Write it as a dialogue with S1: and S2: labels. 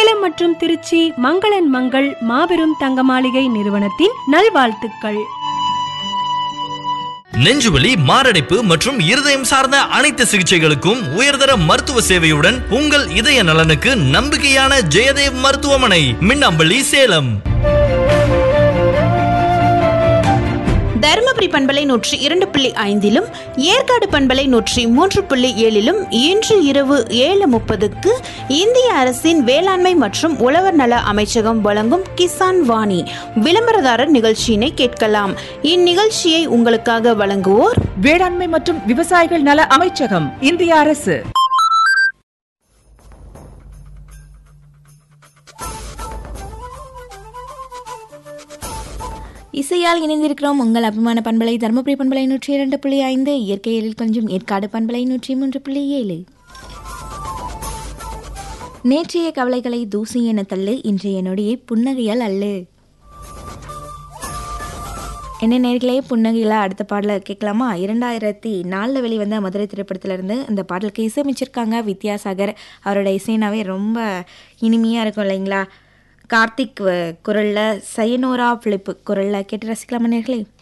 S1: சேலம் மற்றும் திருச்சி மங்களன் மங்கள் மாபெரும் தங்க மாளிகை நிறுவனத்தின் நல்வாழ்த்துக்கள்
S2: நெஞ்சுவலி மாரடைப்பு மற்றும் இருதயம் சார்ந்த அனைத்து சிகிச்சைகளுக்கும் உயர்தர மருத்துவ சேவையுடன் உங்கள் இதய நலனுக்கு நம்பிக்கையான ஜெயதேவ் மருத்துவமனை மின்னம்பள்ளி சேலம்
S3: தருமபுரி பண்பலை நூற்றி இரண்டு புள்ளி ஐந்திலும் ஏற்காடு பண்பலை நூற்றி மூன்று புள்ளி ஏழிலும் இன்று இரவு ஏழு முப்பதுக்கு இந்திய அரசின் வேளாண்மை மற்றும் உழவர் நல அமைச்சகம் வழங்கும் கிசான் வாணி விளம்பரதாரர் நிகழ்ச்சியினை கேட்கலாம் இந்நிகழ்ச்சியை உங்களுக்காக வழங்குவோர்
S4: வேளாண்மை மற்றும் விவசாயிகள் நல அமைச்சகம் இந்திய அரசு
S5: இசையால் இணைந்திருக்கிறோம் உங்கள் அபிமான பண்பலை தருமபுரி பண்பலை நூற்றி இரண்டு புள்ளி ஐந்து இயற்கையில் கொஞ்சம் ஏற்காடு பண்பலை நூற்றி மூன்று புள்ளி ஏழு நேற்றைய கவலைகளை தூசி என தள்ளு இன்றைய நொடியை புன்னகையால் அல்லு என்ன நேர்களே புன்னகையில் அடுத்த பாடலை கேட்கலாமா இரண்டாயிரத்தி நாலில் வெளிவந்த மதுரை திரைப்படத்திலிருந்து இந்த பாடலுக்கு இசையமைச்சிருக்காங்க வித்யாசாகர் அவரோட இசைனாவே ரொம்ப இனிமையாக இருக்கும் இல்லைங்களா கார்த்திக் குரலில் சயனோரா பிலிப்பு குரலில் கேட்டு ரசிக்கலாமா நேர்களே